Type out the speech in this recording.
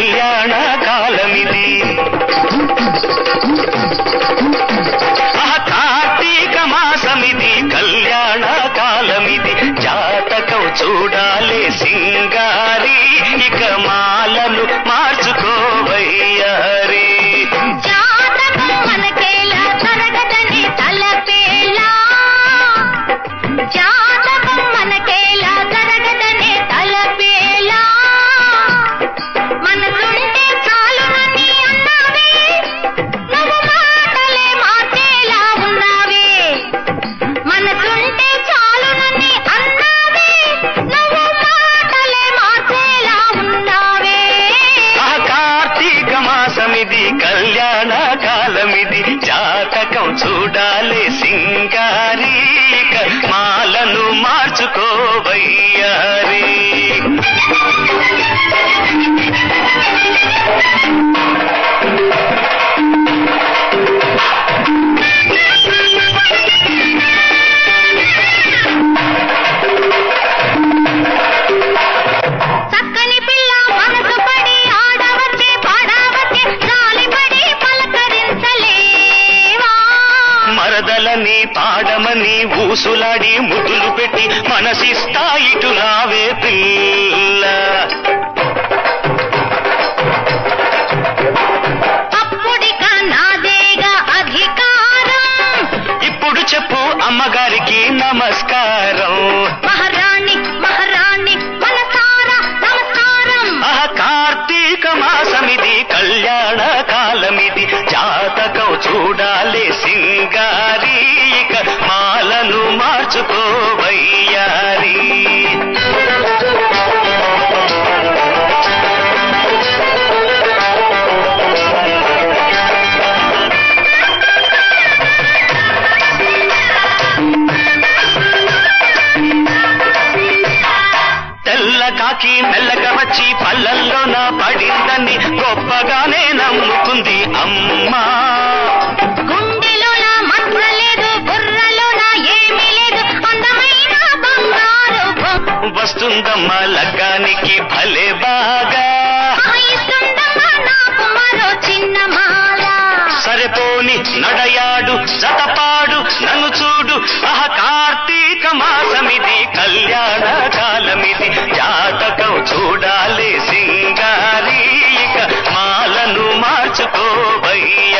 కళ్యాణ కాలమిది ఆహ, కార్తీక మాసమిది కళ్యాణ కాలమిది జాతకం చూడాలి సింగారి ఇక మాలను మార్చుకోవయ్యారి జాతకం మనకేలా జరగదని తలపేలా జాతకం మనకేలా జరగదని తలపేలా మనసుంటే చాలునని అన్నావే నువ్వు మాటలే మార్చేలా ఉన్నావే మనసుంటే చాలునని అన్నావే నువ్వు మాటలే మార్చేలా ఉన్నావే ఆ కార్తీక మాసమిది కళ్యాణ కాలమిది జాతకం చూడాలి సింగారి ఇక మాలను మార్చుకోవయ్యారి చక్కని పిల్ల మనసు పడి ఆడవచ్చే పాడవచ్చే జాలిపడి పలకరించలేవా మరదలని పాడమని ఊసులాడి ముద్దులు పెట్టి మనసిస్తా ఇటు రావే పిల్ల అప్పుడిక నాదేగా అధికారం ఇప్పుడు చెప్పు అమ్మగారికి నమస్కారం మహారాణి మహారాణి మనసారా నమస్కారం ఆ కార్తీక మాసమిది కళ్యాణ కాలమిది జాతకం చూడాలి సింగారి ఇక మాలను మార్చుకోవయ్యారి తెల్ల కాకి మెల్లగా వచ్చి పల్లల్లో నా పడిందని గొప్పగానే నమ్ముకుంది అమ్మా గుండెలోన మచ్చలేదు బుర్రలోన ఏమీ లేదు అందమైన బంగారు బొమ్మ. వస్తుందమ్మా లగ్గానికి భలే బాగా ఇస్తుందమ్మా నాకు మరో చిన్న మాల సరిపోని నడయాడు జతపాడు నన్ను చూడు ఆహ కార్తీక మాసమిది కళ్యాణ కాలమిది జాతకం చూడాలి సింగారి ఇక మాలను మార్చుకోవయ్య